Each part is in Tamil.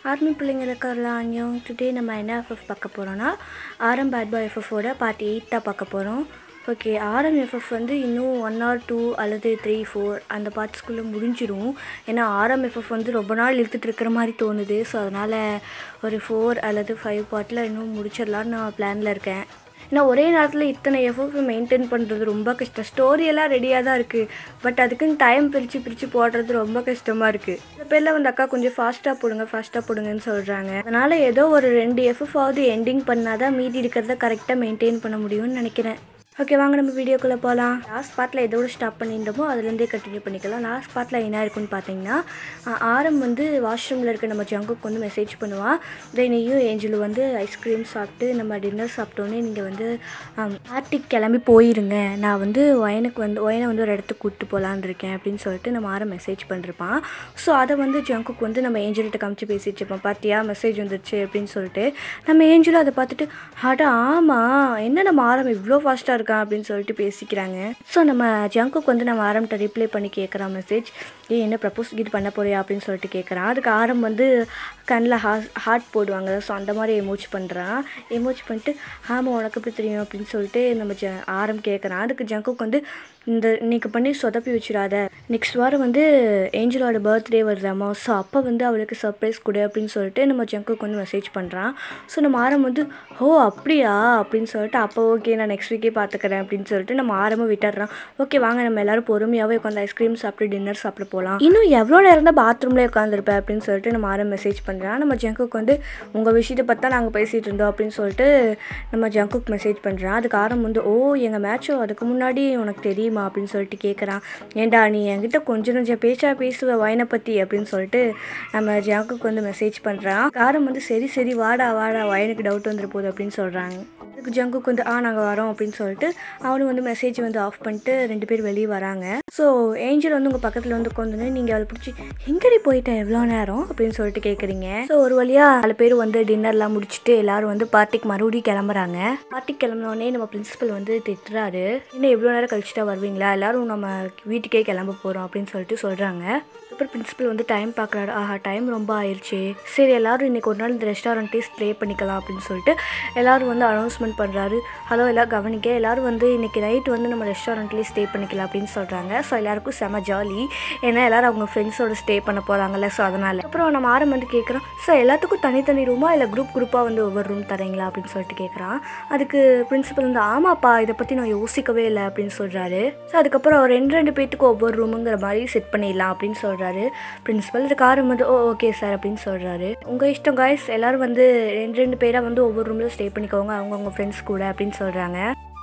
ஆர்மி பிள்ளைங்களுக்கெல்லாம் அன்யம் டுடே நம்ம என்ன எஃப்எஃப் பார்க்க போகிறோன்னா ஆரம் பேட் பாய் எஃப்எஃபோட பார்ட் எயிட் தான் பார்க்க போகிறோம் ஓகே ஆரம் எஃப்எஃப் வந்து இன்னும் ஒன் ஆர் டூ அல்லது த்ரீ ஃபோர் அந்த பார்ட்ஸ்குள்ளே முடிஞ்சிடும் ஏன்னா ஆரம் எஃப்எஃப் வந்து ரொம்ப நாள் இழுத்துட்டு இருக்கிற மாதிரி தோணுது ஸோ அதனால் ஒரு ஃபோர் அல்லது ஃபைவ் பார்ட்டில் இன்னும் முடிச்சிடலான்னு நான் பிளானில் இருக்கேன் ஏன்னா ஒரே நேரத்தில் இத்தனை எஃப்எஃப் மெயின்டைன் பண்ணுறது ரொம்ப கஷ்டம் ஸ்டோரியெல்லாம் ரெடியாக தான் இருக்குது பட் அதுக்குன்னு டைம் பிரித்து பிரித்து போடுறது ரொம்ப கஷ்டமாக இருக்குது இந்த பேரில் வந்து அக்கா கொஞ்சம் ஃபாஸ்ட்டாக போடுங்க ஃபாஸ்ட்டாக போடுங்கன்னு சொல்கிறாங்க அதனால் ஏதோ ஒரு ரெண்டு எஃப்எஃப் ஆவது எண்டிங் பண்ணால் தான் மீதி இருக்கிறத கரெக்டாக மெயின்டைன் பண்ண முடியும்னு நினைக்கிறேன் ஓகே வாங்க நம்ம வீடியோக்குள்ளே போகலாம் லாஸ்ட் பார்ட்டில் எதோடு ஸ்டாப் பண்ணியிருந்தோமோ அதுலேருந்தே கண்டினியூ பண்ணிக்கலாம் லாஸ்ட் பார்ட்டில் என்ன இருக்குன்னு பார்த்தீங்கன்னா ஆஹ், ஆரம் வந்து வாஷ்ரூமில் இருக்க நம்ம ஜங்குக்கு வந்து மெசேஜ் பண்ணுவான் தென் நீயும் ஏஞ்சலு வந்து ஐஸ்கிரீம் சாப்பிட்டு நம்ம டின்னர் சாப்பிட்டோன்னே நீங்கள் வந்து பார்ட்டிக்கு கிளம்பி போயிருங்க நான் வந்து ஒயனுக்கு வந்து ஒயனை வந்து ஒரு இடத்துக்கு கூப்பிட்டு போகலான்னு இருக்கேன் அப்படின்னு சொல்லிட்டு நம்ம ஆரம் மெசேஜ் பண்ணிருப்பான் ஸோ அதை வந்து ஜங்குக்கு வந்து நம்ம ஏஞ்சல்கிட்ட காமிச்சு பேசிட்டு இருப்போம் பார்த்தியா மெசேஜ் வந்துருச்சு அப்படின்னு சொல்லிட்டு நம்ம ஏஞ்சலும் அதை பார்த்துட்டு அட ஆமாம் என்ன நம்ம ஆரம் இவ்வளோ ஃபாஸ்ட்டாக இருக்கான் அப்படின்னு சொல்லிட்டு பேசிக்கிறாங்க ஸோ நம்ம ஜங்குக்கு வந்து நம்ம ஆரம்கிட்ட ரிப்ளை பண்ணி கேட்குறான் மெசேஜ் ஏ என்ன ப்ரப்போஸ் இது பண்ண போறியா அப்படின்னு சொல்லிட்டு கேட்குறான் அதுக்கு ஆரம் வந்து கண்ணில் ஹா ஹார்ட் போடுவாங்க ஸோ அந்த மாதிரி எமோச் பண்ணுறான் எமோச் பண்ணிட்டு ஆமாம் உனக்கு எப்படி தெரியும் அப்படின்னு சொல்லிட்டு நம்ம ஜ ஆரம் கேட்குறான் அதுக்கு ஜங்குக்கு வந்து இந்த இன்னைக்கு பண்ணி சொதப்பி வச்சிடாத நெக்ஸ்ட் வாரம் வந்து ஏஞ்சலோட பர்த்டே வருதாமா ஸோ அப்போ வந்து அவளுக்கு சர்ப்ரைஸ் கொடு அப்படின்னு சொல்லிட்டு நம்ம ஜங்குக்கு வந்து மெசேஜ் பண்ணுறான் ஸோ நம்ம ஆரம் வந்து ஓ அப்படியா அப்படின்னு சொல்லிட்டு அப்போ ஓகே நான் நெக்ஸ்ட் வீக்கே பார்த்துக்கிறேன் அப்படின்னு சொல்லிட்டு நம்ம ஆரம்பம் விட்டுடுறான் ஓகே வாங்க நம்ம எல்லாரும் பொறுமையாகவே உட்காந்து ஐஸ்கிரீம் சாப்பிட்டு டின்னர் சாப்பிட போகலாம் இன்னும் எவ்வளோ நேரம் தான் பாத்ரூம்லேயே உட்காந்துருப்பேன் அப்படின்னு சொல்லிட்டு நம்ம ஆரம் மெசேஜ் பண்ணுறான் நம்ம ஜங்குக்கு வந்து உங்கள் விஷயத்தை பார்த்தா நாங்கள் பேசிகிட்டு இருந்தோம் அப்படின்னு சொல்லிட்டு நம்ம ஜங்குக்கு மெசேஜ் பண்ணுறான் அதுக்கு ஆரம் வந்து ஓ எங்கள் மேட்சோ அதுக்கு முன்னாடி உனக்கு தெரியுமா அப்படின்னு சொல்லிட்டு கேட்குறான் ஏன்டா நீ என்கிட்ட கொஞ்சம் கொஞ்சம் பேச்சா பேசுவ வயனை பற்றி அப்படின்னு சொல்லிட்டு நம்ம ஜங்குக்கு வந்து மெசேஜ் பண்ணுறான் ஆரம் வந்து சரி சரி வாடா வாடா வயனுக்கு டவுட் வந்துட போகுது அப்படின்னு சொல்கிறாங்க அதுக்கு ஜங்குக்கு வந்து ஆ நாங்கள் வரோம் அப்படின்னு சொல்லிட்டு அவனும் வந்து மெசேஜ் வந்து ஆஃப் பண்ணிட்டு ரெண்டு பேர் வெளியே வராங்க ஸோ ஏஞ்சல் வந்து உங்கள் பக்கத்தில் வந்து உட்காந்துன்னு நீங்கள் அவளை பிடிச்சி எங்கடி போயிட்டேன் எவ்வளோ நேரம் அப்படின்னு சொல்லிட்டு கேட்குறீங்க ஸோ ஒரு வழியாக நாலு பேர் வந்து டின்னர்லாம் முடிச்சுட்டு எல்லாரும் வந்து பார்ட்டிக்கு மறுபடியும் கிளம்புறாங்க பார்ட்டிக்கு கிளம்பினோடனே நம்ம பிரின்சிபல் வந்து திட்டுறாரு இன்னும் எவ்வளோ நேரம் கழிச்சுட்டா வருவீங்களா எல்லாரும் நம்ம வீட்டுக்கே கிளம்ப போகிறோம் அப்படின்னு சொல்லிட்டு சொல்கிறாங்க அப்புறம் பிரின்சிபல் வந்து டைம் பார்க்குறாரு ஆஹா டைம் ரொம்ப ஆயிடுச்சு சரி எல்லாரும் இன்னைக்கு ஒரு நாள் இந்த ரெஸ்டாரண்ட்டே ஸ்டே பண்ணிக்கலாம் அப்படின்னு சொல்லிட்டு எல்லாரும் வந்து அனௌன்ஸ்மெண்ட் பண்ணுறாரு ஹலோ எல்லாம் கவனிக்க எல்லாரும் வந்து இன்னைக்கு நைட் வந்து நம்ம ரெஸ்டாரண்ட்லேயே ஸ்டே பண்ணிக்கலாம் அப்படின்னு சொல்கிறாங்க ஸோ எல்லாருக்கும் செம ஜாலி ஏன்னா எல்லாரும் அவங்க ஃப்ரெண்ட்ஸோட ஸ்டே பண்ண போகிறாங்கல்ல ஸோ அதனால் அப்புறம் நம்ம ஆரம் வந்து கேட்குறோம் ஸோ எல்லாத்துக்கும் தனித்தனி ரூமா இல்லை குரூப் குரூப்பாக வந்து ஒவ்வொரு ரூம் தரீங்களா அப்படின்னு சொல்லிட்டு கேட்குறான் அதுக்கு பிரின்சிபல் வந்து ஆமாப்பா இதை பற்றி நான் யோசிக்கவே இல்லை அப்படின்னு சொல்கிறாரு ஸோ அதுக்கப்புறம் ரெண்டு ரெண்டு பேத்துக்கு ஒவ்வொரு ரூமுங்கிற மாதிரி செட் பண்ணிடலாம் அப்படின்னு சொல்கிறாரு பிரின்சிபல் இதுக்கு ஆரம் வந்து ஓ ஓகே சார் அப்படின்னு சொல்கிறாரு உங்கள் இஷ்டம் காய்ஸ் எல்லாரும் வந்து ரெண்டு ரெண்டு பேராக வந்து ஒவ்வொரு ரூமில் ஸ்டே பண்ணிக்கோங்க அவங்கவுங்க ஃப்ரெண்ட்ஸ் கூட அப்படின்னு சொல்கிறாங்க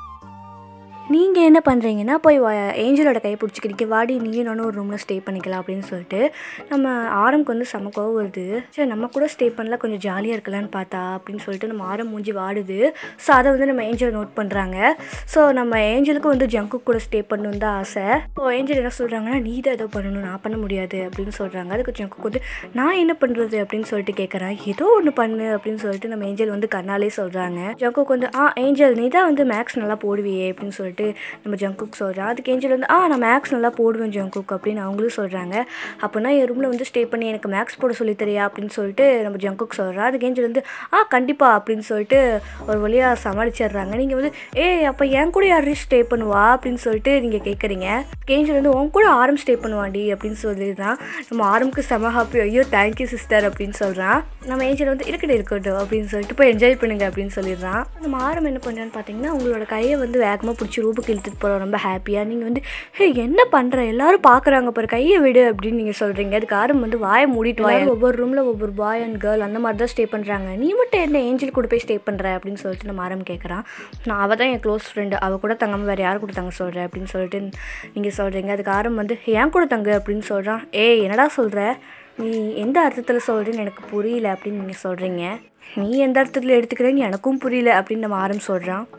நீங்கள் என்ன பண்ணுறீங்கன்னா போய் வ- ஏஞ்சலோட கையை பிடிச்சிக்கிறீங்க வாடி நீயும் நானும் ஒரு ரூமில் ஸ்டே பண்ணிக்கலாம் அப்படின்னு சொல்லிட்டு நம்ம ஆரம்க்கு வந்து செம கோவம் வருது சரி நம்ம கூட ஸ்டே பண்ணல கொஞ்சம் ஜாலியாக இருக்கலாம்னு பார்த்தா அப்படின்னு சொல்லிட்டு நம்ம ஆரம் மூஞ்சி வாடுது ஸோ அதை வந்து நம்ம ஏஞ்சல் நோட் பண்ணுறாங்க ஸோ நம்ம ஏஞ்சலுக்கு வந்து ஜங்கு கூட ஸ்டே பண்ணணும் தான் ஆசை ஸோ ஏஞ்சல் என்ன சொல்கிறாங்கன்னா நீ தான் ஏதோ பண்ணணும் நான் பண்ண முடியாது அப்படின்னு சொல்கிறாங்க அதுக்கு ஜங்குக்கு வந்து நான் என்ன பண்ணுறது அப்படின்னு சொல்லிட்டு கேட்குறேன் ஏதோ ஒன்று பண்ணு அப்படின்னு சொல்லிட்டு நம்ம ஏஞ்சல் வந்து கண்ணாலே சொல்கிறாங்க ஜங்குக்கு வந்து ஆ ஏஞ்சல் நீ தான் வந்து மேக்ஸ் நல்லா போடுவியே அப்படின்னு சொல்லிட்டு நம்ம ஜங்குக் சொல்கிறான் அதுக்கு ஏஞ்சல் வந்து ஆ நான் மேக்ஸ் நல்லா போடுவேன் ஜங்குக் அப்படின்னு அவங்களும் சொல்கிறாங்க அப்போனா என் ரூமில் வந்து ஸ்டே பண்ணி எனக்கு மேக்ஸ் போட சொல்லி தரியா அப்படின்னு சொல்லிட்டு நம்ம ஜங்குக் சொல்கிறா அதுக்கு ஏஞ்சல் வந்து ஆ கண்டிப்பாக அப்படின்னு சொல்லிட்டு ஒரு வழியாக சமாளிச்சிடுறாங்க நீங்கள் வந்து ஏய் அப்போ என் கூட யாரும் ஸ்டே பண்ணுவா அப்படின்னு சொல்லிட்டு நீங்கள் கேட்குறீங்க ஏஞ்சல் வந்து உன் கூட ஆரம் ஸ்டே பண்ணுவாண்டி அப்படின்னு சொல்லிடுறான் நம்ம ஆரம்க்கு செம ஹாப்பி ஐயோ தேங்க்யூ சிஸ்டர் அப்படின்னு சொல்கிறான் நம்ம ஏஞ்சல் வந்து இருக்கட்டும் இருக்கட்டும் அப்படின்னு சொல்லிட்டு போய் என்ஜாய் பண்ணுங்க அப்படின்னு சொல்லிடுறான் நம்ம ஆரம் என்ன பண்ணுறான்னு பார்த்தீங்கன்னா உங்களோட கையை வந்து வேகமாக பிடிச்சி ரூபுக்கு இழுத்துட்டு போகிறோம் ரொம்ப ஹாப்பியாக நீங்கள் வந்து ஹே என்ன பண்ணுற எல்லாரும் பார்க்குறாங்க பாரு கையை விடு அப்படின்னு நீங்கள் சொல்கிறீங்க அதுக்கு ஆரம் வந்து வாயை மூடிட்டு வாய் ஒவ்வொரு ரூமில் ஒவ்வொரு பாய் அண்ட் கேர்ள் அந்த மாதிரி தான் ஸ்டே பண்ணுறாங்க நீ மட்டும் என்ன ஏஞ்சல் கூட போய் ஸ்டே பண்ணுற அப்படின்னு சொல்லிட்டு நம்ம ஆரம் கேட்குறான் நான் அவள் தான் என் க்ளோஸ் ஃப்ரெண்டு அவள் கூட தங்காமல் வேறு யார் கூட தங்க சொல்கிற அப்படின்னு சொல்லிட்டு நீங்கள் சொல்கிறீங்க அதுக்கு ஆரம் வந்து ஏன் கூட தங்கு அப்படின்னு சொல்கிறான் ஏய் என்னடா சொல்கிற நீ எந்த அர்த்தத்தில் சொல்கிறேன்னு எனக்கு புரியல அப்படின்னு நீங்கள் சொல்கிறீங்க நீ எந்த அர்த்தத்தில் எடுத்துக்கிறேன்னு எனக்கும் புரியல அப்படின்னு நம்ம ஆரம் சொல்கிறான்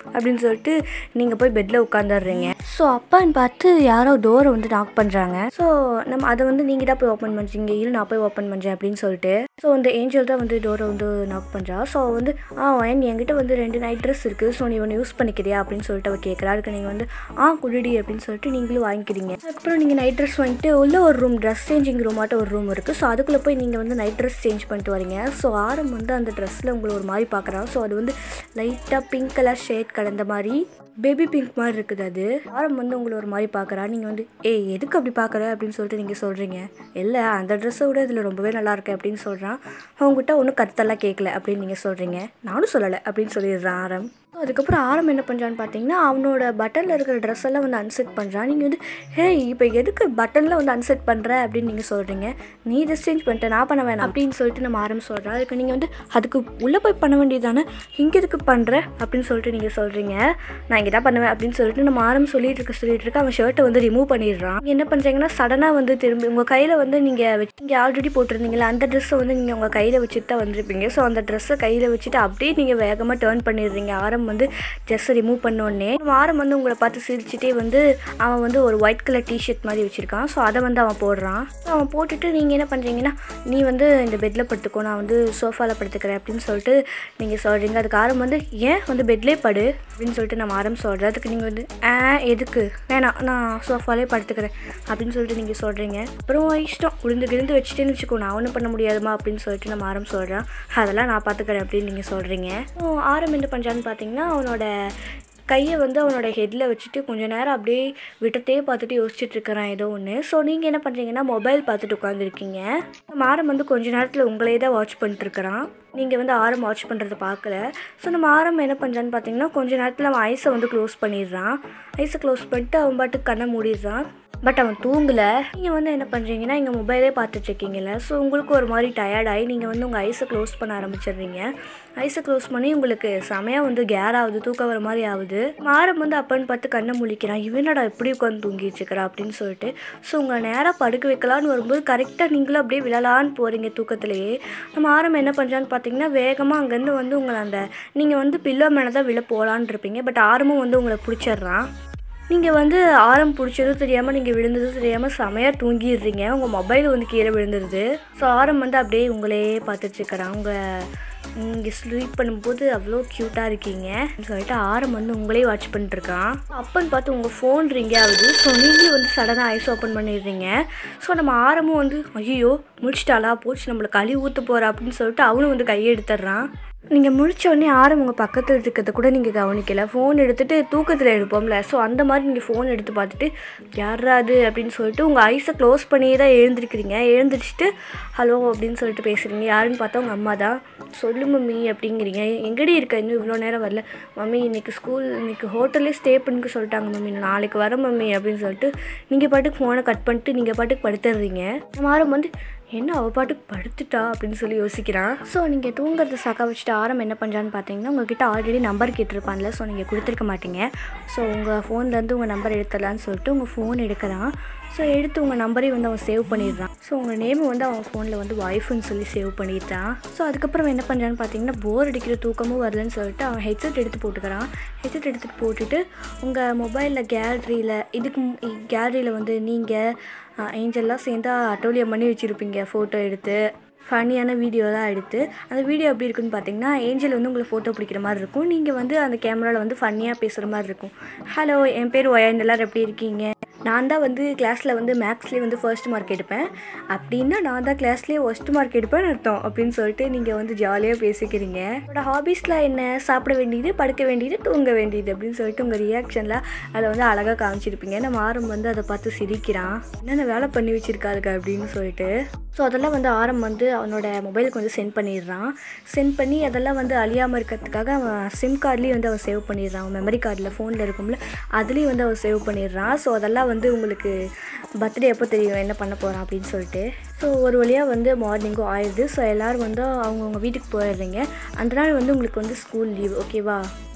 அப்படின்னு சொல்லிட்டு நீங்கள் போய் பெட்டில் உட்காந்துடுறீங்க ஸோ அப்பான்னு பார்த்து யாரோ டோரை வந்து நாக் பண்ணுறாங்க ஸோ நம்ம அதை வந்து நீங்கள் தான் போய் ஓப்பன் பண்ணுறீங்க இல்லை நான் போய் ஓப்பன் பண்ணுறேன் அப்படின்னு சொல்லிட்டு ஸோ அந்த ஏஞ்சல் தான் வந்து டோரை வந்து நாக் பண்ணுறா ஸோ வந்து ஆ என் என்கிட்ட வந்து ரெண்டு நைட் ட்ரெஸ் இருக்குது ஸோ நீ ஒன்று யூஸ் பண்ணிக்கிறியா அப்படின்னு சொல்லிட்டு அவள் கேட்குறா அதுக்கு நீங்கள் வந்து ஆ குடிடி அப்படின்னு சொல்லிட்டு நீங்களும் வாங்கிக்கிறீங்க அதுக்கப்புறம் நீங்கள் நைட் ட்ரெஸ் வாங்கிட்டு உள்ள ஒரு ரூம் ட்ரெஸ் சேஞ்சிங் ரூமாட்ட ஒரு ரூம் இருக்குது ஸோ அதுக்குள்ளே போய் நீங்கள் வந்து நைட் ட்ரெஸ் சேஞ்ச் பண்ணிட்டு வரீங்க ஸோ ஆரம் வந்து அந்த ட்ரெஸ்ஸில் உங்களை ஒரு மாதிரி பார்க்குறா ஸோ அது வந்து லைட்டாக பிங்க் கலர் ஷேட் கலந்த மாதிரி பேபி பிங்க் மாதிரி இருக்குது அது ஆரம் வந்து உங்களை ஒரு மாதிரி பார்க்குறா நீங்கள் வந்து ஏய் எதுக்கு அப்படி பார்க்குற அப்படின்னு சொல்லிட்டு நீங்கள் சொல்கிறீங்க இல்லை அந்த ட்ரெஸ்ஸை விட இதில் ரொம்பவே நல்லா இருக்கு அப்படின்னு சொல்கிறான் அவங்ககிட்ட ஒன்றும் கருத்தெல்லாம் கேட்கல அப்படின்னு நீங்கள் சொல்கிறீங்க நானும் சொல்லலை அப்படின்னு சொல்லிடுறான் ஆரம் ஸோ அதுக்கப்புறம் ஆரம் என்ன பண்ணுறான்னு பார்த்தீங்கன்னா அவனோட பட்டனில் இருக்கிற ட்ரெஸ் எல்லாம் வந்து அன்செட் பண்ணுறான் நீங்கள் வந்து ஹே இப்போ எதுக்கு பட்டனில் வந்து அன்செட் பண்ணுற அப்படின்னு நீங்கள் சொல்கிறீங்க நீ ட்ரெஸ் சேஞ்ச் பண்ணிட்ட நான் பண்ண வேணாம் அப்படின்னு சொல்லிட்டு நம்ம ஆரம் சொல்கிறோம் அதுக்கு நீங்கள் வந்து அதுக்கு உள்ளே போய் பண்ண வேண்டியதானே இங்கே எதுக்கு பண்ணுற அப்படின்னு சொல்லிட்டு நீங்கள் சொல்கிறீங்க நான் இங்கே தான் பண்ணுவேன் அப்படின்னு சொல்லிட்டு நம்ம ஆரம் சொல்லிட்டு இருக்க சொல்லிட்டு இருக்க அவன் ஷர்ட்டை வந்து ரிமூவ் பண்ணிடுறான் நீங்க என்ன பண்ணுறீங்கன்னா சடனாக வந்து திரும்பி உங்கள் கையில் வந்து நீங்கள் வச்சு இங்கே ஆல்ரெடி போட்டிருந்தீங்களா அந்த ட்ரெஸ்ஸை வந்து நீங்கள் உங்கள் கையில் வச்சுட்டு தான் வந்திருப்பீங்க ஸோ அந்த ட்ரெஸ்ஸை கையில் வச்சுட்டு அப்படியே நீங்கள் வேகமாக டேர்ன் பண்ணிடுறீங்க ஆரம் வந்து ட்ரெஸ்ஸை ரிமூவ் பண்ணோடனே ஆரம் வந்து உங்களை பார்த்து சிரிச்சிட்டே வந்து அவன் வந்து ஒரு ஒயிட் கலர் டிஷர்ட் மாதிரி வச்சுருக்கான் ஸோ அதை வந்து அவன் போடுறான் ஸோ அவன் போட்டுட்டு நீங்கள் என்ன பண்ணுறீங்கன்னா நீ வந்து இந்த பெட்டில் படுத்துக்கோ நான் வந்து சோஃபாவில் படுத்துக்கிறேன் அப்படின்னு சொல்லிட்டு நீங்கள் சொல்கிறீங்க அதுக்கு ஆரம் வந்து ஏன் வந்து பெட்லேயே படு அப்படின்னு சொல்லிட்டு நம்ம ஆரம் சொல்கிறேன் அதுக்கு நீங்கள் வந்து ஆ எதுக்கு வேணாம் நான் சோஃபாலே படுத்துக்கிறேன் அப்படின்னு சொல்லிட்டு நீங்கள் சொல்கிறீங்க அப்புறம் உன் இஷ்டம் உளுந்து கிருந்து வச்சுட்டேன்னு வச்சுக்கோ நான் ஒன்றும் பண்ண முடியாதுமா அப்படின்னு சொல்லிட்டு நம்ம ஆரம் சொல்கிறேன் அதெல்லாம் நான் பார்த்துக்கிறேன் அப்படின்னு நீங்கள் சொல்கிறீங்க ஸோ ஆரம் என்ன பண்ணுறான்னு பார்த்தீங்கன்னா அவனோட கையை வந்து அவனோட ஹெட்டில் வச்சுட்டு கொஞ்ச நேரம் அப்படியே விட்டத்தே பார்த்துட்டு யோசிச்சுட்டு இருக்கிறான் ஏதோ ஒன்று ஸோ நீங்கள் என்ன பண்ணுறீங்கன்னா மொபைல் பார்த்துட்டு உட்காந்துருக்கீங்க ஆரம் வந்து கொஞ்ச நேரத்தில் உங்களே தான் வாட்ச் பண்ணிட்டுருக்கிறான் நீங்கள் வந்து ஆரம் வாட்ச் பண்ணுறத பார்க்கல ஸோ நம்ம ஆரம் என்ன பண்ணுறான்னு பார்த்தீங்கன்னா கொஞ்ச நேரத்தில் அவன் ஐஸை வந்து க்ளோஸ் பண்ணிடுறான் ஐஸை க்ளோஸ் பண்ணிட்டு அவன் பாட்டுக்கு கண்ணை மூடிடுறான் பட் அவன் தூங்கலை நீங்கள் வந்து என்ன பண்ணுறீங்கன்னா இங்கே மொபைலே பார்த்துட்ருக்கீங்கல்ல ஸோ உங்களுக்கு ஒரு மாதிரி டயர்டாகி நீங்கள் வந்து உங்கள் ஐஸை க்ளோஸ் பண்ண ஆரம்பிச்சிடுறீங்க ஐஸை க்ளோஸ் பண்ணி உங்களுக்கு செமையாக வந்து கேர் ஆகுது தூக்கம் வர மாதிரி ஆகுது மாரம் வந்து அப்பன்னு பார்த்து கண்ணை முழிக்கிறான் இவனடா எப்படி உட்காந்து தூங்கிட்டு இருக்கிறா அப்படின்னு சொல்லிட்டு ஸோ உங்களை நேராக படுக்க வைக்கலான்னு வரும்போது கரெக்டாக நீங்களும் அப்படியே விழலான்னு போகிறீங்க தூக்கத்திலேயே நம்ம ஆரம் என்ன பண்ணுறான்னு பார்த்தீங்கன்னா வேகமாக அங்கேருந்து வந்து உங்களை அந்த நீங்கள் வந்து பில்லோ மேலே தான் விழ போகலான்னு இருப்பீங்க பட் ஆரமும் வந்து உங்களை பிடிச்சிடுறான் நீங்கள் வந்து ஆரம் பிடிச்சதும் தெரியாமல் நீங்கள் விழுந்ததும் தெரியாமல் செமையாக தூங்கிடுறீங்க உங்கள் மொபைல் வந்து கீழே விழுந்துருது ஸோ ஆரம் வந்து அப்படியே உங்களே பார்த்துட்ருக்கிறான் உங்கள் நீங்கள் ஸ்லீப் பண்ணும்போது அவ்வளோ க்யூட்டாக இருக்கீங்க சொல்லிட்டு ஆரம் வந்து உங்களே வாட்ச் பண்ணிட்டுருக்கான் அப்பன்னு பார்த்து உங்கள் ஃபோன் ரிங் ஆகுது ஸோ நீங்களும் வந்து சடனாக ஐஸ் ஓப்பன் பண்ணிடுறீங்க ஸோ நம்ம ஆரமும் வந்து ஐயோ முடிச்சிட்டாளா போச்சு நம்மளை களி ஊற்ற போகிறா அப்படின்னு சொல்லிட்டு அவனும் வந்து கையை எடுத்துடுறான் நீங்கள் முழிச்ச உடனே ஆரம் உங்கள் பக்கத்தில் இருக்கிறத கூட நீங்கள் கவனிக்கல ஃபோன் எடுத்துகிட்டு தூக்கத்தில் எடுப்போம்ல ஸோ அந்த மாதிரி நீங்கள் ஃபோன் எடுத்து பார்த்துட்டு யாராது அப்படின்னு சொல்லிட்டு உங்கள் ஐஸை க்ளோஸ் பண்ணியே தான் எழுந்திருக்கிறீங்க எழுந்திரிச்சிட்டு ஹலோ அப்படின்னு சொல்லிட்டு பேசுகிறீங்க யாருன்னு பார்த்தா உங்கள் அம்மா தான் சொல்லு மம்மி அப்படிங்கிறீங்க எங்கடி இருக்க இன்னும் இவ்வளோ நேரம் வரல மம்மி இன்னைக்கு ஸ்கூல் இன்னைக்கு ஹோட்டல்லே ஸ்டே பண்ணிக்க சொல்லிட்டாங்க மம்மி நான் நாளைக்கு வரேன் மம்மி அப்படின்னு சொல்லிட்டு நீங்கள் பாட்டுக்கு ஃபோனை கட் பண்ணிட்டு நீங்கள் பாட்டுக்கு படுத்துடுறீங்க நம்ம ஆரம் வந்து என்ன அவள் பாட்டுக்கு படுத்துட்டா அப்படின்னு சொல்லி யோசிக்கிறான் ஸோ நீங்கள் தூங்குறத சக்கா வச்சுட்டு ஆரம் என்ன பண்ணுறான்னு பார்த்தீங்கன்னா உங்ககிட்ட ஆல்ரெடி நம்பர் கேட்டிருப்பான்ல ஸோ நீங்கள் கொடுத்துருக்க மாட்டீங்க ஸோ உங்கள் ஃபோன்லேருந்து உங்கள் நம்பர் எடுத்துடலான்னு சொல்லிட்டு உங்கள் ஃபோன் எடுக்கிறான் ஸோ எடுத்து உங்கள் நம்பரையும் வந்து அவன் சேவ் பண்ணிடுறான் ஸோ உங்கள் நேமை வந்து அவன் ஃபோனில் வந்து ஒய்ஃப்னு சொல்லி சேவ் பண்ணிட்டான் ஸோ அதுக்கப்புறம் என்ன பண்ணுறான்னு பார்த்தீங்கன்னா போர் அடிக்கிற தூக்கமும் வரலன்னு சொல்லிட்டு அவன் ஹெட்செட் எடுத்து போட்டுக்கிறான் ஹெட்செட் எடுத்துகிட்டு போட்டுட்டு உங்கள் மொபைலில் கேலரியில் இதுக்கு கேலரியில் வந்து நீங்கள் ஏஞ்சல்லாம் சேர்ந்து அட்டோலியம் பண்ணி வச்சுருப்பீங்க ஃபோட்டோ எடுத்து ஃபன்னியான வீடியோலாம் எடுத்து அந்த வீடியோ எப்படி இருக்குன்னு பார்த்தீங்கன்னா ஏஞ்சல் வந்து உங்களுக்கு ஃபோட்டோ பிடிக்கிற மாதிரி இருக்கும் நீங்கள் வந்து அந்த கேமராவில் வந்து ஃபன்னியாக பேசுகிற மாதிரி இருக்கும் ஹலோ என் பேர் ஒயன் எல்லோரும் எப்படி இருக்கீங்க நான் தான் வந்து கிளாஸில் வந்து மேக்ஸ்லேயே வந்து ஃபர்ஸ்ட் மார்க் எடுப்பேன் அப்படின்னா நான் தான் கிளாஸ்லேயே ஃபர்ஸ்ட் மார்க் எடுப்பேன்னு அர்த்தம் அப்படின்னு சொல்லிட்டு நீங்கள் வந்து ஜாலியாக பேசிக்கிறீங்க என்னோட ஹாபீஸ்லாம் என்ன சாப்பிட வேண்டியது படுக்க வேண்டியது தூங்க வேண்டியது அப்படின்னு சொல்லிட்டு உங்கள் ரியாக்ஷனில் அதை வந்து அழகாக காமிச்சிருப்பீங்க நம்ம ஆரம் வந்து அதை பார்த்து சிரிக்கிறான் என்னென்ன வேலை பண்ணி வச்சிருக்காருங்க அப்படின்னு சொல்லிட்டு ஸோ அதெல்லாம் வந்து ஆரம் வந்து அவனோட மொபைலுக்கு வந்து சென்ட் பண்ணிடுறான் சென்ட் பண்ணி அதெல்லாம் வந்து அழியாமல் இருக்கிறதுக்காக அவன் சிம் கார்ட்லேயும் வந்து அவன் சேவ் பண்ணிடுறான் அவன் மெமரி கார்டில் ஃபோனில் இருக்கும்ல அதுலேயும் வந்து அவன் சேவ் பண்ணிடுறான் ஸோ அதெல்லாம் வந்து உங்களுக்கு பர்த்டே எப்போ தெரியும் என்ன பண்ண போகிறான் அப்படின்னு சொல்லிட்டு ஸோ ஒரு வழியாக வந்து மார்னிங்கும் ஆயிடுது ஸோ எல்லோரும் வந்து அவங்கவுங்க வீட்டுக்கு போயிடுறீங்க அந்த நாள் வந்து உங்களுக்கு வந்து ஸ்கூல் லீவ் ஓகேவா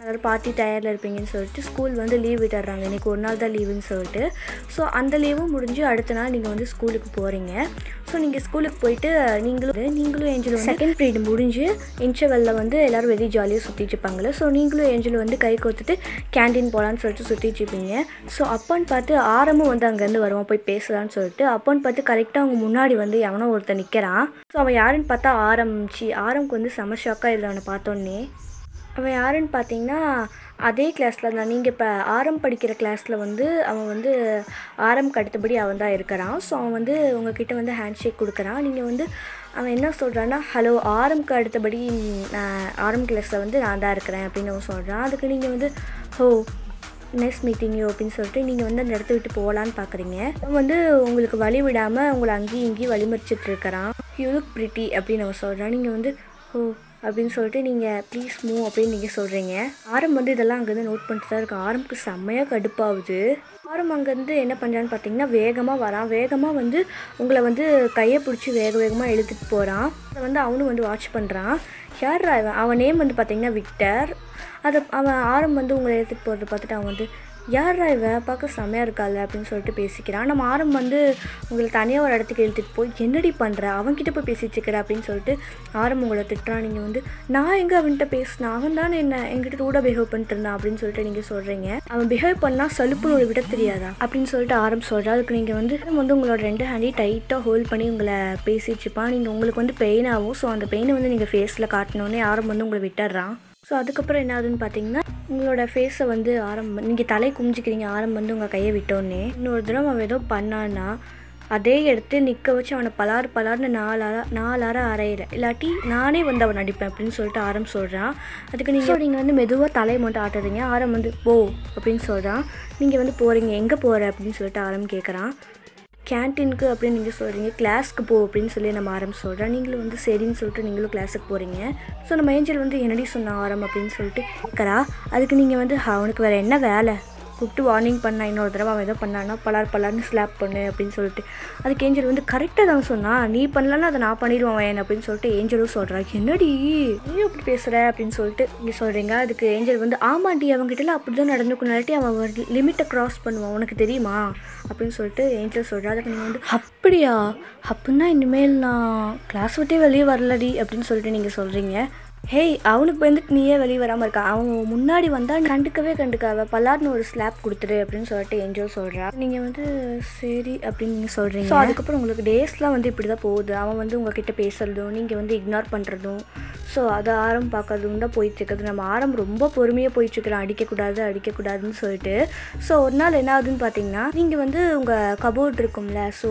அதாவது பார்ட்டி டயர்டில் இருப்பீங்கன்னு சொல்லிட்டு ஸ்கூல் வந்து லீவ் விட்டுறாங்க இன்றைக்கி ஒரு நாள் தான் லீவுன்னு சொல்லிட்டு ஸோ அந்த லீவும் முடிஞ்சு அடுத்த நாள் நீங்கள் வந்து ஸ்கூலுக்கு போகிறீங்க ஸோ நீங்கள் ஸ்கூலுக்கு போயிட்டு நீங்களும் நீங்களும் ஏஞ்சலும் செகண்ட் பீரியட் முடிஞ்சு இன்டர்வெல்லில் வந்து எல்லோரும் வெளியே ஜாலியாக சுற்றிட்டு இருப்பாங்களே ஸோ நீங்களும் ஏஞ்சல் வந்து கை கோத்துட்டு கேண்டீன் போகலான்னு சொல்லிட்டு சுற்றிட்டு இருப்பீங்க ஸோ அப்பான்னு பார்த்து ஆரமும் வந்து அங்கேருந்து வருவான் போய் பேசலான்னு சொல்லிட்டு அப்பான்னு பார்த்து கரெக்டாக அவங்க முன்னாடி வந்து எவனோ ஒருத்தன் நிற்கிறான் ஸோ அவன் யாருன்னு பார்த்தா ஆரம்பிச்சு ஆரம்க்கு வந்து செம ஷாக்காக இல்லை அவனை பார்த்தோன்னே அவன் யாருன்னு பார்த்தீங்கன்னா அதே கிளாஸில் தான் நீங்கள் இப்போ ஆரம் படிக்கிற கிளாஸில் வந்து அவன் வந்து ஆரம்க்கு அடுத்தபடி அவன் தான் இருக்கிறான் ஸோ அவன் வந்து உங்ககிட்ட வந்து ஹேண்ட் ஷேக் கொடுக்குறான் நீங்கள் வந்து அவன் என்ன சொல்கிறான்னா ஹலோ ஆரம்க்கு அடுத்தபடி நான் ஆரம் கிளாஸில் வந்து நான் தான் இருக்கிறேன் அப்படின்னு அவன் சொல்கிறான் அதுக்கு நீங்கள் வந்து ஹோ நெக்ஸ்ட் மீட்டிங் யூ அப்படின்னு சொல்லிட்டு நீங்கள் வந்து அந்த இடத்த விட்டு போகலான்னு பார்க்குறீங்க அவன் வந்து உங்களுக்கு வழி விடாமல் உங்களை அங்கேயும் இங்கேயும் வழிமறிச்சிட்டு இருக்கிறான் யூ லுக் பிரிட்டி அப்படின்னு அவன் சொல்கிறான் நீங்கள் வந்து ஓ அப்படின்னு சொல்லிட்டு நீங்கள் ப்ளீஸ் மூவ் அப்படின்னு நீங்கள் சொல்கிறீங்க ஆரம் வந்து இதெல்லாம் அங்கேருந்து நோட் பண்ணிட்டு தான் இருக்கு ஆரம்புக்கு செம்மையாக கடுப்பாகுது ஆரம் அங்கேருந்து என்ன பண்ணுறான்னு பார்த்தீங்கன்னா வேகமாக வரான் வேகமாக வந்து உங்களை வந்து கையை பிடிச்சி வேக வேகமாக இழுத்துட்டு போகிறான் அதை வந்து அவனும் வந்து வாட்ச் பண்ணுறான் யார் அவன் அவன் நேம் வந்து பார்த்தீங்கன்னா விக்டர் அதை அவன் ஆரம் வந்து உங்களை எடுத்துகிட்டு போகிறத பார்த்துட்டு அவன் வந்து யாரா இவ பார்க்க செமையாக இருக்காள் அப்படின்னு சொல்லிட்டு பேசிக்கிறான் நம்ம ஆரம் வந்து உங்களை தனியாக ஒரு இடத்துக்கு இழுத்துட்டு போய் என்னடி பண்ணுற அவன்கிட்ட போய் பேசிட்டு இருக்கிற அப்படின்னு சொல்லிட்டு ஆரம் உங்களை திட்டுறான் நீங்கள் வந்து நான் எங்கே அவன்கிட்ட பேசினேன் அவன் தானே என்ன என்கிட்ட ரூடாக பிஹேவ் பண்ணிட்டு இருந்தான் அப்படின்னு சொல்லிட்டு நீங்கள் சொல்கிறீங்க அவன் பிஹேவ் பண்ணால் சலுப்புன்னு ஒரு விட தெரியாதா அப்படின்னு சொல்லிட்டு ஆரம் சொல்கிறா அதுக்கு நீங்கள் வந்து வந்து உங்களோட ரெண்டு ஹேண்டையும் டைட்டாக ஹோல்ட் பண்ணி உங்களை பேசிட்டு இருப்பான் நீங்கள் உங்களுக்கு வந்து பெயின் ஆகும் ஸோ அந்த பெயினை வந்து நீங்கள் ஃபேஸில் காட்டினோடனே ஆரம் வந்து உங்களை விட்டுடுறான் ஸோ அதுக்கப்புறம் என்ன ஆகுதுன்னு பார்த்தீங்கன்னா உங்களோட ஃபேஸை வந்து ஆரம்பம் நீங்கள் தலை குமிஞ்சிக்கிறீங்க ஆரம்பம் வந்து உங்கள் கையை விட்டோன்னே இன்னொரு தடவை அவன் ஏதோ பண்ணான்னா அதே எடுத்து நிற்க வச்சு அவனை பலார் பலார்னு நாலார நாலார அறையில இல்லாட்டி நானே வந்து அவன் அடிப்பேன் அப்படின்னு சொல்லிட்டு ஆரம் சொல்கிறான் அதுக்கு நீங்கள் நீங்கள் வந்து மெதுவாக தலையை மட்டும் ஆட்டுறீங்க ஆரம் வந்து போ அப்படின்னு சொல்கிறான் நீங்கள் வந்து போகிறீங்க எங்கே போகிற அப்படின்னு சொல்லிட்டு ஆரம் கேட்குறான் கேன்டீனுக்கு அப்படின்னு நீங்கள் சொல்கிறீங்க கிளாஸ்க்கு போ அப்படின்னு சொல்லி நம்ம ஆரம் சொல்கிறேன் நீங்களும் வந்து சரின்னு சொல்லிட்டு நீங்களும் கிளாஸுக்கு போகிறீங்க ஸோ நம்ம ஏஞ்சல் வந்து என்னடி சொன்ன ஆரம் அப்படின்னு சொல்லிட்டு கேட்குறா அதுக்கு நீங்கள் வந்து அவனுக்கு வேறு என்ன வேலை கூப்பிட்டு வார்னிங் பண்ணா இன்னொரு தடவை அவன் ஏதோ பண்ணான்னா பலார் பலார்னு ஸ்லாப் பண்ணு அப்படின்னு சொல்லிட்டு அதுக்கு ஏஞ்சல் வந்து கரெக்டாக தான் சொன்னான் நீ பண்ணலன்னா அதை நான் பண்ணிடுவேன் அவன் அப்படின்னு சொல்லிட்டு ஏஞ்சலும் சொல்கிறான் என்னடி நீ எப்படி பேசுகிற அப்படின்னு சொல்லிட்டு நீங்கள் சொல்கிறீங்க அதுக்கு ஏஞ்சல் வந்து ஆமாண்டி அவங்ககிட்டலாம் அப்படி தான் நடந்துக்கணும் இல்லாட்டி அவன் லிமிட்டை க்ராஸ் பண்ணுவான் உனக்கு தெரியுமா அப்படின்னு சொல்லிட்டு ஏஞ்சல் சொல்கிறா அதுக்கு நீங்கள் வந்து அப்படியா அப்படின்னா இனிமேல் நான் கிளாஸ் விட்டே வெளியே வரலடி அப்படின்னு சொல்லிட்டு நீங்கள் சொல்கிறீங்க ஹேய் அவனுக்கு வந்துட்டு நீயே வெளியே வராமல் இருக்கா அவன் முன்னாடி வந்தால் கண்டுக்கவே கண்டுக்காவ பல்லார்னு ஒரு ஸ்லாப் கொடுத்துரு அப்படின்னு சொல்லிட்டு என்ஜோ சொல்கிறா நீங்கள் வந்து சரி அப்படின்னு நீங்கள் சொல்கிறீங்க ஸோ அதுக்கப்புறம் உங்களுக்கு டேஸ்லாம் வந்து இப்படி தான் போகுது அவன் வந்து உங்ககிட்ட பேசுகிறதும் நீங்கள் வந்து இக்னோர் பண்ணுறதும் ஸோ அதை ஆரம் பார்க்கறதும் தான் போயிட்டுருக்குது நம்ம ஆரம் ரொம்ப பொறுமையாக போயிட்டுருக்குறோம் அடிக்கக்கூடாது அடிக்கக்கூடாதுன்னு சொல்லிட்டு ஸோ ஒரு நாள் என்ன ஆகுதுன்னு பார்த்தீங்கன்னா நீங்கள் வந்து உங்கள் கபோர்ட் இருக்கும்ல ஸோ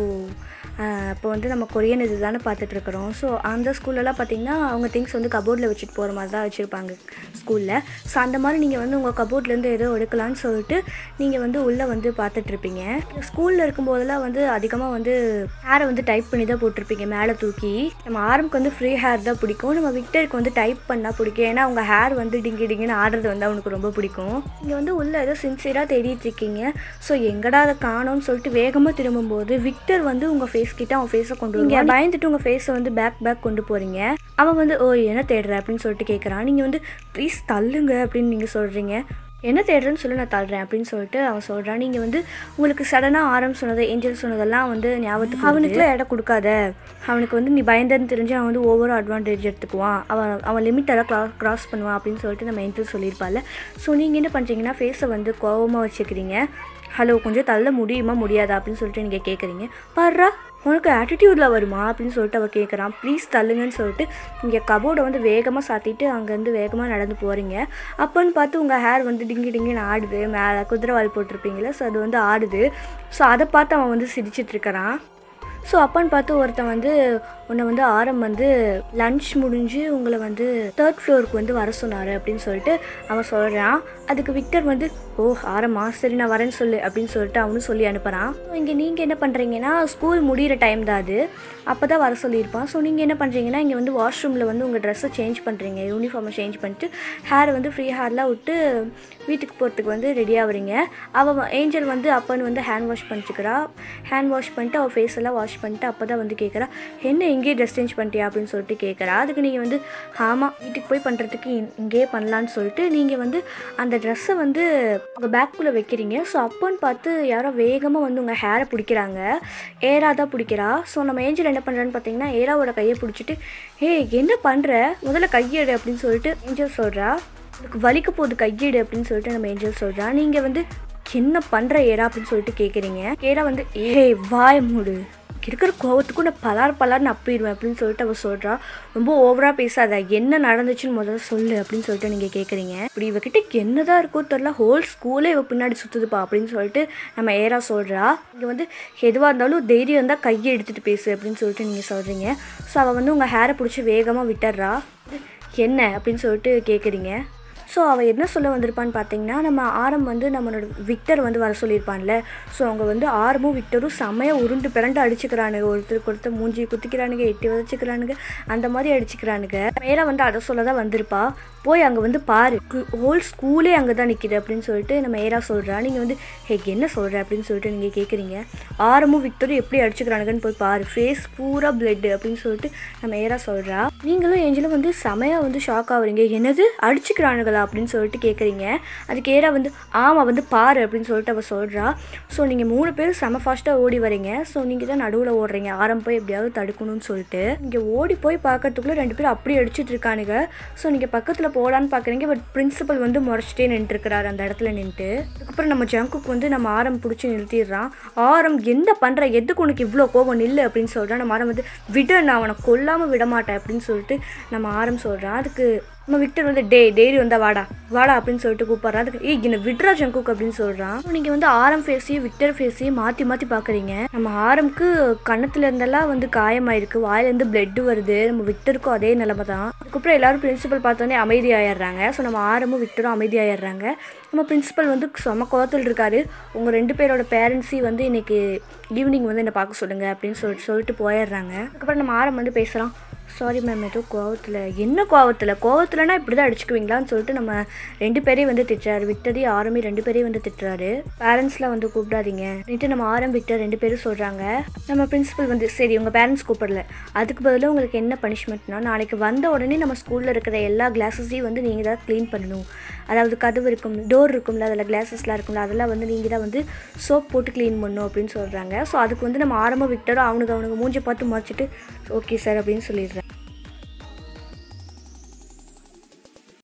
இப்போ வந்து நம்ம கொரியன் இது தானே பார்த்துட்ருக்குறோம் ஸோ அந்த ஸ்கூல்லலாம் பார்த்தீங்கன்னா அவங்க திங்ஸ் வந்து கபோர்டில் வச்சுட்டு போகிற மாதிரி தான் வச்சுருப்பாங்க ஸ்கூலில் ஸோ அந்த மாதிரி நீங்கள் வந்து உங்கள் கபோர்ட்லேருந்து ஏதோ எடுக்கலான்னு சொல்லிட்டு நீங்கள் வந்து உள்ளே வந்து பார்த்துட்ருப்பீங்க ஸ்கூலில் இருக்கும்போதெல்லாம் வந்து அதிகமாக வந்து ஹேரை வந்து டைப் பண்ணி தான் போட்டிருப்பீங்க மேலே தூக்கி நம்ம ஆரம்புக்கு வந்து ஃப்ரீ ஹேர் தான் பிடிக்கும் நம்ம விக்டருக்கு வந்து டைப் பண்ணால் பிடிக்கும் ஏன்னா அவங்க ஹேர் வந்து டிங்கி டிங்கின்னு ஆடுறது வந்து அவனுக்கு ரொம்ப பிடிக்கும் நீங்கள் வந்து உள்ளே ஏதோ சின்சியராக தேடிட்டு இருக்கீங்க ஸோ எங்கடா அதை காணோம்னு சொல்லிட்டு வேகமாக திரும்பும்போது விக்டர் வந்து உங்கள் ஃபேஸ் கிட்ட அவன் ஃபேஸை கொண்டு வருவாங்க பயந்துட்டு உங்கள் ஃபேஸை வந்து பேக் பேக் கொண்டு போகிறீங்க அவன் வந்து ஓ என்ன தேடுற அப்படின்னு சொல்லிட்டு கேட்குறான் நீங்கள் வந்து ப்ளீஸ் தள்ளுங்க அப்படின்னு நீங்கள் சொல்கிறீங்க என்ன தேடுறேன்னு சொல்லி நான் தள்ளுறேன் அப்படின்னு சொல்லிட்டு அவன் சொல்கிறான் நீங்கள் வந்து உங்களுக்கு சடனாக ஆரம் சொன்னது ஏஞ்சல் சொன்னதெல்லாம் வந்து ஞாபகத்துக்கு அவனுக்குலாம் இடம் கொடுக்காத அவனுக்கு வந்து நீ பயந்தன்னு தெரிஞ்சு அவன் வந்து ஓவர் அட்வான்டேஜ் எடுத்துக்குவான் அவன் அவன் லிமிட்டெல்லாம் க்ரா க்ராஸ் பண்ணுவான் அப்படின்னு சொல்லிட்டு நம்ம ஏஞ்சல் சொல்லியிருப்பாள் ஸோ நீங்கள் என்ன பண்ணுறீங்கன்னா ஃபேஸை வந்து கோவமாக வச்சுக்கிறீங்க ஹலோ கொஞ்சம் தள்ள முடியுமா முடியாதா அப்படின்னு சொல்லிட்டு நீங்கள் கேட்குறீங்க பாடுறா உனக்கு ஆட்டிடியூடில் வருமா அப்படின்னு சொல்லிட்டு அவள் கேட்குறான் ப்ளீஸ் தள்ளுங்கன்னு சொல்லிட்டு இங்கே கபோர்டை வந்து வேகமாக சாத்திட்டு அங்கேருந்து வேகமாக நடந்து போகிறீங்க அப்போன்னு பார்த்து உங்கள் ஹேர் வந்து டிங்கி டிங்கின்னு ஆடுது மேலே குதிரைவால் போட்டிருப்பீங்களே ஸோ அது வந்து ஆடுது ஸோ அதை பார்த்து அவன் வந்து சிரிச்சிட்டு இருக்கிறான் ஸோ அப்பான்னு பார்த்து ஒருத்தன் வந்து உன்னை வந்து ஆரம் வந்து லன்ச் முடிஞ்சு உங்களை வந்து தேர்ட் ஃப்ளோருக்கு வந்து வர சொன்னார் அப்படின்னு சொல்லிட்டு அவன் சொல்கிறான் அதுக்கு விக்டர் வந்து ஓ ஆரமா சரி நான் வரேன்னு சொல்லு அப்படின்னு சொல்லிட்டு அவனும் சொல்லி அனுப்புகிறான் இங்கே நீங்கள் என்ன பண்ணுறீங்கன்னா ஸ்கூல் முடிகிற டைம் தான் அது அப்போ தான் வர சொல்லியிருப்பான் ஸோ நீங்கள் என்ன பண்ணுறீங்கன்னா இங்கே வந்து வாஷ்ரூமில் வந்து உங்கள் ட்ரெஸ்ஸை சேஞ்ச் பண்ணுறீங்க யூனிஃபார்மை சேஞ்ச் பண்ணிட்டு ஹேர் வந்து ஃப்ரீ ஹேர்லாம் விட்டு வீட்டுக்கு போகிறதுக்கு வந்து ரெடி ஆகுறீங்க அவள் ஏஞ்சல் வந்து அப்பன்னு வந்து ஹேண்ட் வாஷ் பண்ணிச்சுக்கிறா ஹேண்ட் வாஷ் பண்ணிட்டு அவள் ஃபேஸ் எல்லாம் வாஷ் வாஷ் பண்ணிட்டு அப்போ தான் வந்து கேட்குறா என்ன இங்கேயே ட்ரெஸ் சேஞ்ச் பண்ணிட்டியா அப்படின்னு சொல்லிட்டு கேட்குறா அதுக்கு நீங்கள் வந்து ஆமாம் வீட்டுக்கு போய் பண்ணுறதுக்கு இங்கேயே பண்ணலான்னு சொல்லிட்டு நீங்கள் வந்து அந்த ட்ரெஸ்ஸை வந்து உங்கள் பேக்குள்ளே வைக்கிறீங்க ஸோ அப்போன்னு பார்த்து யாரோ வேகமாக வந்து உங்கள் ஹேரை பிடிக்கிறாங்க ஏரா தான் பிடிக்கிறா ஸோ நம்ம ஏஞ்சல் என்ன பண்ணுறான்னு பார்த்தீங்கன்னா ஏராவோட கையை பிடிச்சிட்டு ஏய் என்ன பண்ணுற முதல்ல கையெடு அப்படின்னு சொல்லிட்டு ஏஞ்சல் சொல்கிறா எனக்கு வலிக்க போகுது கையெடு அப்படின்னு சொல்லிட்டு நம்ம ஏஞ்சல் சொல்கிறா நீங்கள் வந்து என்ன பண்ணுற ஏரா அப்படின்னு சொல்லிட்டு கேட்குறீங்க ஏரா வந்து ஏய் வாய மூடு இருக்கிற கோவத்துக்கும் நான் பலார் பலார்னு அப்பிடுவேன் அப்படின்னு சொல்லிட்டு அவள் சொல்கிறா ரொம்ப ஓவராக பேசாத என்ன நடந்துச்சுன்னு முதல்ல சொல்லு அப்படின்னு சொல்லிட்டு நீங்கள் கேட்குறீங்க இப்படி இவகிட்ட என்னதான் இருக்கோ தெரில ஹோல் ஸ்கூலே இவ பின்னாடி சுற்றுதுப்பா அப்படின்னு சொல்லிட்டு நம்ம ஏரா சொல்கிறா இங்கே வந்து எதுவாக இருந்தாலும் தைரியம் இருந்தால் கையை எடுத்துகிட்டு பேசு அப்படின்னு சொல்லிட்டு நீங்கள் சொல்கிறீங்க ஸோ அவள் வந்து உங்கள் ஹேரை பிடிச்சி வேகமாக விட்டுறா என்ன அப்படின்னு சொல்லிட்டு கேட்குறீங்க ஸோ அவள் என்ன சொல்ல வந்திருப்பான்னு பார்த்தீங்கன்னா நம்ம ஆரம் வந்து நம்மளோட விக்டர் வந்து வர சொல்லியிருப்பான்ல ஸோ அவங்க வந்து ஆரமும் விக்டரும் செமையாக உருண்டு பிறண்டு அடிச்சுக்கிறானுங்க ஒருத்தருக்கு ஒருத்தர் மூஞ்சி குத்திக்கிறானுங்க எட்டி வதச்சிக்கிறானுங்க அந்த மாதிரி அடிச்சுக்கிறானுங்க மேலே வந்து அதை சொல்ல தான் வந்திருப்பா போய் அங்கே வந்து பாரு ஹோல் ஸ்கூலே அங்கே தான் நிற்கிது அப்படின்னு சொல்லிட்டு நம்ம ஏரா சொல்கிறா நீங்கள் வந்து ஹே என்ன சொல்கிற அப்படின்னு சொல்லிட்டு நீங்கள் கேட்குறீங்க ஆரமும் விக்டரும் எப்படி அடிச்சுக்கிறானுங்கன்னு போய் பாரு ஃபேஸ் பூரா பிளட்டு அப்படின்னு சொல்லிட்டு நம்ம ஏரா சொல்கிறா நீங்களும் ஏஞ்சலும் வந்து செமையாக வந்து ஷாக் ஆகுறீங்க என்னது அடிச்சுக்கிறானுங்களா அப்படின்னு சொல்லிட்டு கேட்குறீங்க அதுக்கு ஏரா வந்து ஆமாம் வந்து பாரு அப்படின்னு சொல்லிட்டு அவள் சொல்கிறா ஸோ நீங்கள் மூணு பேரும் செம ஃபாஸ்ட்டாக ஓடி வரீங்க ஸோ நீங்கள் தான் நடுவில் ஓடுறீங்க ஆரம் போய் எப்படியாவது தடுக்கணும்னு சொல்லிட்டு இங்கே ஓடி போய் பார்க்கறதுக்குள்ளே ரெண்டு பேரும் அப்படி அடிச்சிட்டு இருக்கானுங்க ஸோ நீங்கள் பக்கத்தில் போகலான்னு பார்க்குறீங்க பட் பிரின்சிபல் வந்து முறைச்சிட்டே நின்றுருக்கிறாரு அந்த இடத்துல நின்றுட்டு அதுக்கப்புறம் நம்ம ஜங்குக்கு வந்து நம்ம ஆரம் பிடிச்சி நிறுத்திடுறான் ஆரம் என்ன பண்ணுற எதுக்கு உனக்கு இவ்வளோ கோவம் நில்லு அப்படின்னு சொல்கிறான் நம்ம ஆரம் வந்து விட நான் அவனை கொல்லாமல் விட மாட்டேன் அப்படின்னு சொல்லிட்டு நம்ம ஆரம் சொல்கிறான் அதுக்கு நம்ம விக்டர் வந்து டே டெய்லி வந்தா வாடா வாடா அப்படின்னு சொல்லிட்டு கூப்பிட்றான் அதுக்கு ஏய் என்ன விட்ரா ஜங்குக் அப்படின்னு சொல்கிறான் நீங்கள் வந்து ஆரம் ஃபேஸையும் விக்டர் ஃபேஸையும் மாற்றி மாற்றி பார்க்குறீங்க நம்ம ஆரம்க்கு கண்ணத்துல இருந்தெல்லாம் வந்து காயமாயிருக்கு வாயிலேருந்து பிளட் வருது நம்ம விக்டருக்கும் அதே நிலைமை தான் அதுக்கப்புறம் எல்லாரும் பிரின்சிபல் பார்த்தோன்னே அமைதி ஆயிடுறாங்க ஸோ நம்ம ஆரமும் விக்டரும் அமைதி ஆயிடுறாங்க நம்ம பிரின்சிபல் வந்து செம கோவத்தில் இருக்காரு உங்கள் ரெண்டு பேரோட பேரண்ட்ஸையும் வந்து இன்னைக்கு ஈவினிங் வந்து என்னை பார்க்க சொல்லுங்கள் அப்படின்னு சொல்லிட்டு சொல்லிட்டு போயிடுறாங்க அதுக்கப்புறம் நம்ம ஆரம் வந்து பேசுகிறான் சாரி மேம் ஏதோ கோவத்தில் என்ன கோவத்தில் கோவத்தில்னா இப்படி தான் அடிச்சுக்குவீங்களான்னு சொல்லிட்டு நம்ம ரெண்டு பேரையும் வந்து திட்டுறாரு விக்டரி ஆரம்பி ரெண்டு பேரையும் வந்து திட்டுறாரு பேரண்ட்ஸ்லாம் வந்து கூப்பிடாதீங்க நேற்று நம்ம ஆரம் விக்டர் ரெண்டு பேரும் சொல்கிறாங்க நம்ம பிரின்சிபல் வந்து சரி உங்கள் பேரண்ட்ஸ் கூப்பிடல அதுக்கு பதிலாக உங்களுக்கு என்ன பனிஷ்மெண்ட்னா நாளைக்கு வந்த உடனே நம்ம ஸ்கூலில் இருக்கிற எல்லா கிளாஸஸையும் வந்து நீங்கள் தான் க்ளீன் பண்ணணும் அதாவது கதவு இருக்கும் டோர் இருக்கும்ல அதில் கிளாஸஸ்லாம் இருக்கும்ல அதெல்லாம் வந்து நீங்கள் தான் வந்து சோப் போட்டு க்ளீன் பண்ணணும் அப்படின்னு சொல்கிறாங்க ஸோ அதுக்கு வந்து நம்ம ஆரம்ப விக்டரும் அவனுக்கு அவனுக்கு மூஞ்சி பார்த்து மறைச்சிட்டு ஓகே சார் அப்படின்னு சொல்லிடுறாங்க